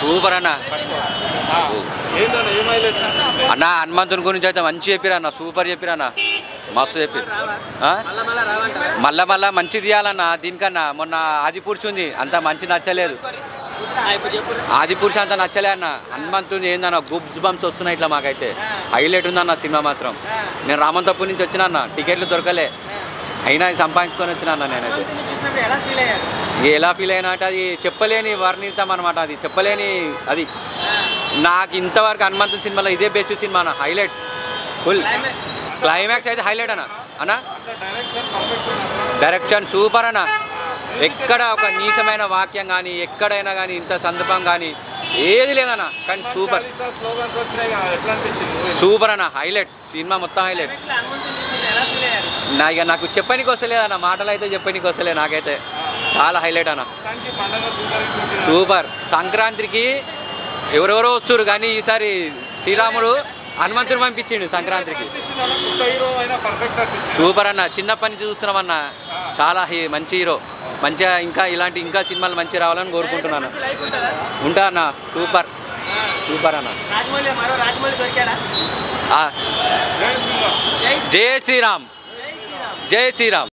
Super అన్న ఆ, ఏంటన్న ఏం హైలైట్ అన్న హనుమంతుని గురించి అయితే మంచి చెప్పిరు అన్న సూపర్ చెప్పిరు అన్న మస్తు చెప్పిరు ఆ? మళ్ళా మళ్ళా మంచి తీయాలన్న దీనికన్నా మొన్న ఆదిపురుషు ఉంది అంత మంచి నచ్చలేదు ఆదిపురుషు అంత నచ్చలే అన్న హనుమంతుని ఏందన్న గుబ్స్ బంప్స్ వస్తున్నాయి ఇట్లా మాకైతే హైలైట్ ఉందన్న సినిమా మాత్రం నేను రామంతపూర్ నుంచి వచ్చిన అన్న టికెట్లు దొరకలే అయినా ఇది సంపాదించుకొని వచ్చిన అన్న నేనైతే ఎలా ఫీల్ అయినా అంటే అది చెప్పలేని వర్ణితం అనమాట అది చెప్పలేని అది నాకు ఇంతవరకు హనుమంతుని సినిమాలో ఇదే బెస్ట్ సినిమా అన్న హైలైట్ ఫుల్ క్లైమాక్స్ అయితే హైలైట్ అన్న అన్న డైరెక్షన్ సూపర్ అన్న ఎక్కడ ఒక నీచమైన వాక్యం కానీ ఎక్కడైనా కానీ ఇంత సందర్భం కానీ ఏది లేదన్న కానీ సూపర్ స్లోగన్స్ వచ్చినాయి కదా ఎట్లా అనిపించింది సూపర్ అన్న హైలైట్ సినిమా మొత్తం హైలైట్ నా ఇక నాకు చెప్పనీకి వస్తలేదన్న మాటలు అయితే చెప్పనీకి వస్తలే నాకైతే చాలా హైలైట్ అన్న దానికి పండగ సూపర్ అనిపించింది సూపర్ సంక్రాంతికి ఎవరెవరో వస్తారు కానీ ఈసారి శ్రీరాముడు హనుమంతుడు పంపించిండు సంక్రాంతికి అనిపించింది అన్న కొత్త హీరో అయినా పర్ఫెక్ట్ అనిపించింది సూపర్ అన్న చిన్నప్పటి నుంచి చూస్తున్నామన్న చాలా హీ- మంచి హీరో మంచిగా ఇంకా ఇలాంటి ఇంకా సినిమాలు మంచి రావాలని కోరుకుంటున్నాను ఉంటా అన్న సూపర్ సూపర్ అన్న రాజమౌళి మరో రాజమౌళి దొరికాడా ఆ, జై శ్రీరామ్ జై జై శ్రీరామ్ జై శ్రీరామ్ జై శ్రీరామ్